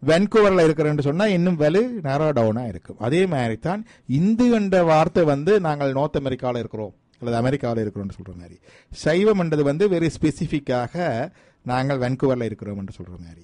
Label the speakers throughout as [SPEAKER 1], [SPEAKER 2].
[SPEAKER 1] வென்கூவரில் இருக்கிறேன்னு சொன்னா இன்னும் வேலு நேரோ டவுனா இருக்கும் அதே மாதிரி தான் இந்து என்ற வார்த்தை வந்து நாங்கள் நார்த் அமெரிக்காவில் இருக்கிறோம் அல்லது அமெரிக்காவில் இருக்கிறோம்னு சொல்ற மாதிரி சைவம் என்றது வந்து வெரி ஸ்பெசிஃபிக்காக நாங்கள் வென்கூவரில் இருக்கிறோம் என்று சொல்ற மாதிரி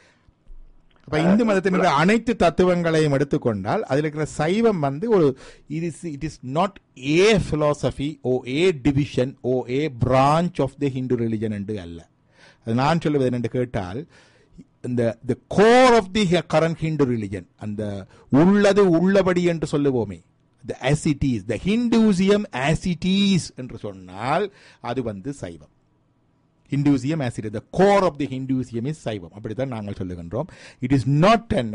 [SPEAKER 1] அப்ப இந்து மதத்தினுடைய அனைத்து தத்துவங்களையும் எடுத்துக்கொண்டால் அதில் இருக்கிற சைவம் வந்து ஒரு இது it is not a philosophy or a division or a branch of the Hindu religion என்று அல்ல அது நான் சொல்லுவது என்னென்று கேட்டால் இந்த the core of the current Hindu religion அந்த உள்ளது உள்ளபடி என்று சொல்லுவோமே த ஆசிட்டீஸ் த ஹிந்துசியம் ஆசிட்டீஸ் என்று சொன்னால் அது வந்து சைவம் Hinduism as it the core of the Hinduism is சைவம் அப்படித்தான் நாங்கள் சொல்லுகின்றோம் it is not an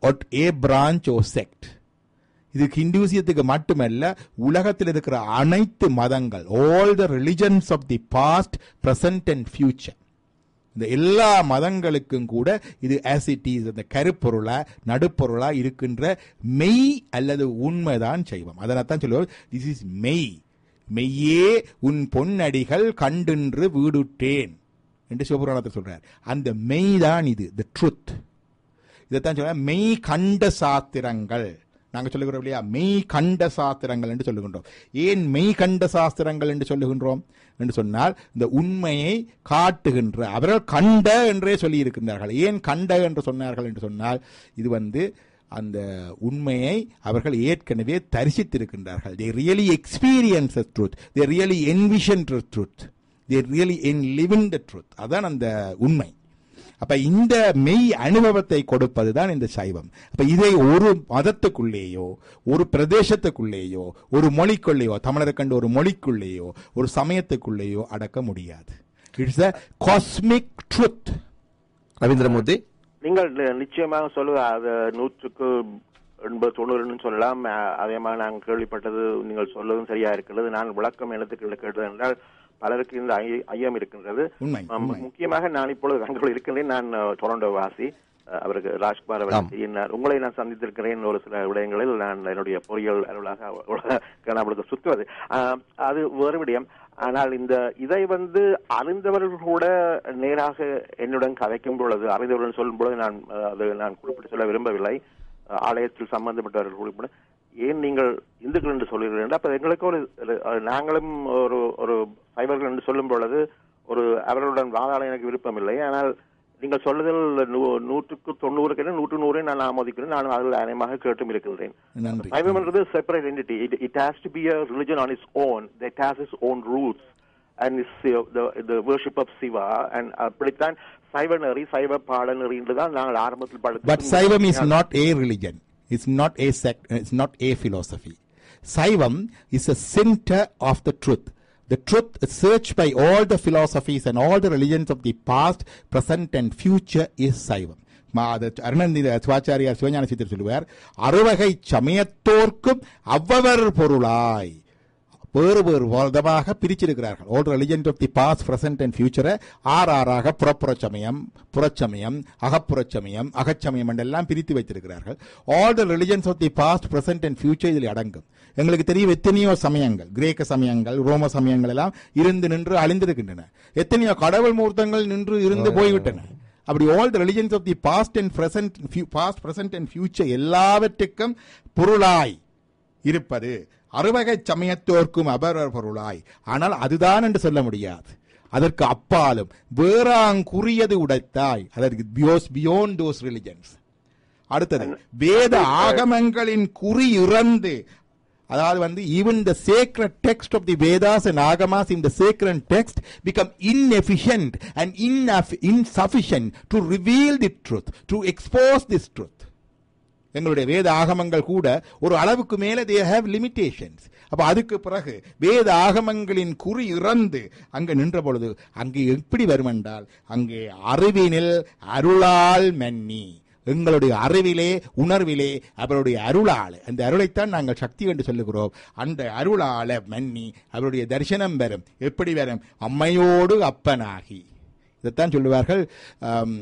[SPEAKER 1] a branch or sect இது ஹிந்துசியத்துக்கு மட்டுமல்ல உலகத்தில் இருக்கிற அனைத்து மதங்கள் all the religions of the past present and future இந்த எல்லா மதங்களுக்கும் கூட இது ஆசிட்டிஸ் அந்த கருப்பொருளா நடுப்பொருளா இருக்கின்ற மெய் அல்லது உண்மைதான் செய்வோம் அதனால் தான் சொல்லுவோம் திஸ் இஸ் மெய் மெய்யே உன் பொன்னடிகள் கண்டின்று வீடுட்டேன் என்று சிவபுராணத்தில் சொல்றார் அந்த மெய் தான் இது த ட்ருத் இதைத்தான் சொல்ற மெய் கண்ட சாத்திரங்கள் நாங்கள் சொல்லுகிறோம் இல்லையா மெய் கண்ட சாஸ்திரங்கள் என்று சொல்லுகின்றோம் ஏன் மெய் கண்ட சாஸ்திரங்கள் என்று சொல்லுகின்றோம் என்று சொன்னால் இந்த உண்மையை காட்டுகின்ற அவர்கள் கண்ட என்றே சொல்லி இருக்கின்றார்கள் ஏன் கண்ட என்று சொன்னார்கள் என்று சொன்னால் இது வந்து அந்த உண்மையை அவர்கள் ஏற்கனவே தரிசித்திருக்கின்றார்கள் they really experience truth they really envision truth they really in living the truth அதான் அந்த உண்மை அப்ப இந்த மெய் அனுபவத்தை கொடுப்பதுதான் இந்த சைவம் அப்ப இதை ஒரு மதத்துக்குள்ளேயோ ஒரு பிரதேசத்துக்குள்ளேயோ ஒரு மொழிக்குள்ளேயோ தமிழரை கண்டு ஒரு மொழிக்குள்ளேயோ ஒரு சமயத்துக்குள்ளேயோ அடக்க முடியாது it's a cosmic truth
[SPEAKER 2] Ravindramoorthy
[SPEAKER 3] நீங்கள் நி- நிச்சயமாக சொல்லுவ அது நூற்றுக்கு எண்பது தொண்ணூறுன்னு சொல்லலாம் அஹ், அதே மாதிரி நாங்கள் கேள்விப்பட்டது நீங்கள் சொல்வதும் சரியா இருக்கிறது நான் விளக்கம் எழுத்துக்கள் கேட்டது என்றால் பலருக்கு இந்த ஐய- ஐயம் இருக்கின்றது
[SPEAKER 1] உண்மை,
[SPEAKER 3] ம-
[SPEAKER 1] உண்மை.
[SPEAKER 3] முக்கியமாக நான் இப்பொழுது பெங்களூர் இருக்கின்றேன் நான் அஹ், டொரண்டோ வாசி அஹ், அவருக்கு ராஜ்குமார்
[SPEAKER 2] ஆம்.
[SPEAKER 3] அவர்கள் தெரியும். நான் உங்களை நான் சந்தித்திருக்கிறேன் ஒரு சில விடயங்களில் நான் என்னுடைய பொறியியல் அலுவலாக காணப்படுத்த சுற்றுவது அஹ், அது வேறு விடயம் ஆனால் இந்த இதை வந்து அறிந்தவர்கள் கூட நேராக என்னுடன் கதைக்கும் பொழுது அறிந்தவர்கள் சொல்லும் பொழுது நான் அஹ், அது நான் குறிப்பிட்டு சொல்ல விரும்பவில்லை அஹ், ஆலயத்தில் சம்பந்தப்பட்டவர்கள் குறிப்பிட ஏன் நீங்கள் இந்துக்கள் என்று சொல்கிறீர்கள் அப்ப எங்களுக்கு ஒரு ஒரு- நாங்களும் ஒரு ஒரு சைவர்கள் என்று சொல்லும் பொழுது ஒரு அவர்களுடன் வாதாட எனக்கு விருப்பம் இல்லை ஆனால் நீங்கள் சொல்லுதல் நூ- நூற்றுக்கு தொண்ணூறுக்கு நூற்று நூறை நான் ஆமோதிக்கிறேன் நான் அதில் அநேகமாக கேட்டும் இருக்கின்றேன்
[SPEAKER 1] நன்றி
[SPEAKER 3] சைவம் என்றது separate entity it it has to be a religion on is own that has is own roots and is the worship of Shiva and அப்படித்தான் சைவ நெறி சைவ பாட நெறி என்று தான் நாங்கள் ஆரம்பத்தில் படித்து
[SPEAKER 1] But Saivam is not a religion. It's not a sect. It's not a philosophy. Saivam is a center of the truth. The truth is searched by all the philosophies and all the religions of the past, present, and future is Saivam. மா- அது அருணந்தி சிவாச்சாரியார் சிவஞான சித்தர் சொல்லுவார் அறுவகை சமயத்தோர்க்கும் அவ்வவர் பொருளாய் வேறு வேறு விதமாக பிரிச்சிருக்கிறார்கள் old religion of the past present and ஃபியூச்சரை ஆறு ஆறாக புறப்புற சமயம் புறச்சமயம் அகப்புற சமயம் அகச்சமயம் என்றெல்லாம் பிரித்து வைத்திருக்கிறார்கள் all the religions of the past present and future இதில் அடங்கும் எங்களுக்கு தெரியும் எத்தனையோ சமயங்கள் கிரேக்க சமயங்கள் ரோம சமயங்கள் எல்லாம் இருந்து நின்று அழிந்திருக்கின்றன எத்தனையோ கடவுள் மூர்த்தங்கள் நின்று இருந்து போய்விட்டன அப்படி all the religions of the past and present past present and future எல்லாவற்றுக்கும் பொருளாய் இருப்பது அறுவகை சமயத்தோர்க்கும் அபரர் பொருளாய் ஆனால் அதுதான் என்று சொல்ல முடியாது அதற்கு அப்பாலும் வேறாங்குரியது உடைத்தாய் அதற்கு பியோஸ் பியோண்ட் தோஸ் ரிலிஜன்ஸ் அடுத்தது வேத ஆகமங்களின் குறி இறந்து அதாவது வந்து even the sacred text of the Vedas and Agamas in the sacred text become inefficient and insufficient to reveal the truth to expose this truth எங்களுடைய வேத ஆகமங்கள் கூட ஒரு அளவுக்கு மேலே தே ஹேவ் லிமிடேஷன்ஸ் அப்ப அதுக்கு பிறகு வேத ஆகமங்களின் குறி இறந்து அங்க நின்ற பொழுது அங்கே எப்படி வரும் என்றால் அங்கே அறிவினில் அருளால் மன்னி எங்களுடைய அறிவிலே உணர்விலே அவருடைய அருளால் அந்த அருளைத்தான் நாங்கள் சக்தி என்று சொல்லுகிறோம் அந்த அருளால மன்னி அவருடைய தரிசனம் வரும் எப்படி வரும் அம்மையோடு அப்பனாகி இதைத்தான் சொல்லுவார்கள் ஆம்,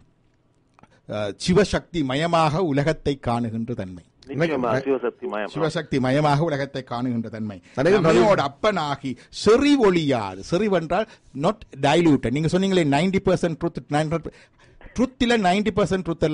[SPEAKER 1] அஹ், சிவசக்தி மயமாக உலகத்தை காணுகின்ற தன்மை
[SPEAKER 3] நிச்சயமா சிவசக்தி மயம்
[SPEAKER 1] சிவசக்தி மயமாக உலகத்தை காணுகின்ற தன்மை
[SPEAKER 2] அநேகம்
[SPEAKER 1] நம்மையோட அப்பனாகி செறி ஒளியாது செறிவென்றால் நாட் டைலூட்டட் நீங்க சொன்னீங்களே நைன்டி பர்சன்ட் ட்ரூத் ட்ரூத்தில் நைன்டி பர்சன்ட் ட்ரூத்